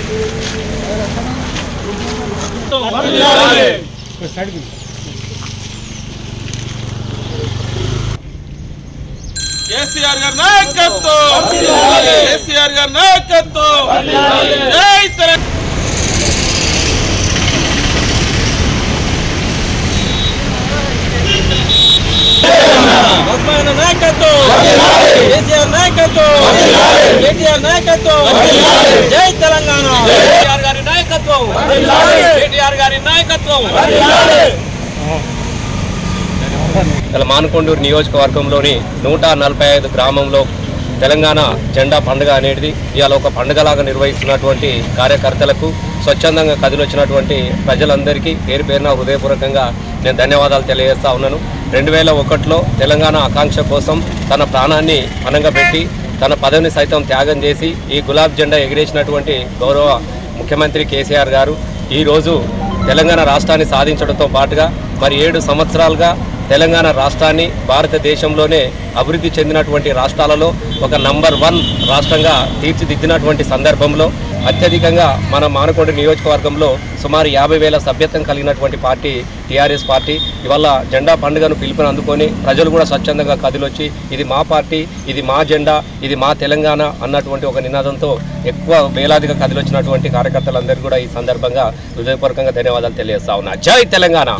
కేసీఆర్ గారి నాయకత్వం కేసీఆర్ గారి నాయకత్వం జై తెలంగాణ ఉస్మాన్ నాయకత్వం కేసీఆర్ నాయకత్వం కేటీఆర్ నాయకత్వం జై తెలంగాణ కేటీఆర్ గారి నాయకత్వం కేటీఆర్ గారి నాయకత్వం ఇలా మానకొండూరు నియోజకవర్గంలోని నూట నలభై ఐదు గ్రామంలో తెలంగాణ జెండా పండుగ అనేది ఇవాళ ఒక పండుగలాగా నిర్వహిస్తున్నటువంటి కార్యకర్తలకు స్వచ్ఛందంగా కదిలొచ్చినటువంటి ప్రజలందరికీ పేరు పేరున హృదయపూర్వకంగా నేను ధన్యవాదాలు తెలియజేస్తా ఉన్నాను రెండు వేల ఒకటిలో తెలంగాణ ఆకాంక్ష కోసం తన ప్రాణాన్ని పనంగా పెట్టి తన పదవిని సైతం త్యాగం చేసి ఈ గులాబ్ జెండా ఎగిరేసినటువంటి గౌరవ ముఖ్యమంత్రి కేసీఆర్ గారు ఈరోజు తెలంగాణ రాష్ట్రాన్ని సాధించడంతో పాటుగా మరి ఏడు సంవత్సరాలుగా తెలంగాణ రాష్ట్రాన్ని భారతదేశంలోనే అభివృద్ధి చెందినటువంటి రాష్ట్రాలలో ఒక నంబర్ వన్ రాష్ట్రంగా తీర్చిదిద్దినటువంటి సందర్భంలో అత్యధికంగా మన మానకొండ నియోజకవర్గంలో సుమారు యాభై వేల సభ్యత్వం కలిగినటువంటి పార్టీ టీఆర్ఎస్ పార్టీ ఇవాళ జెండా పండుగను పిలుపుని అందుకొని ప్రజలు కూడా స్వచ్ఛందంగా కదిలొచ్చి ఇది మా పార్టీ ఇది మా జెండా ఇది మా తెలంగాణ అన్నటువంటి ఒక నినాదంతో ఎక్కువ వేలాదిగా కదిలొచ్చినటువంటి కార్యకర్తలందరికీ కూడా ఈ సందర్భంగా హృదయపూర్వకంగా ధన్యవాదాలు తెలియజేస్తా ఉన్నా జై తెలంగాణ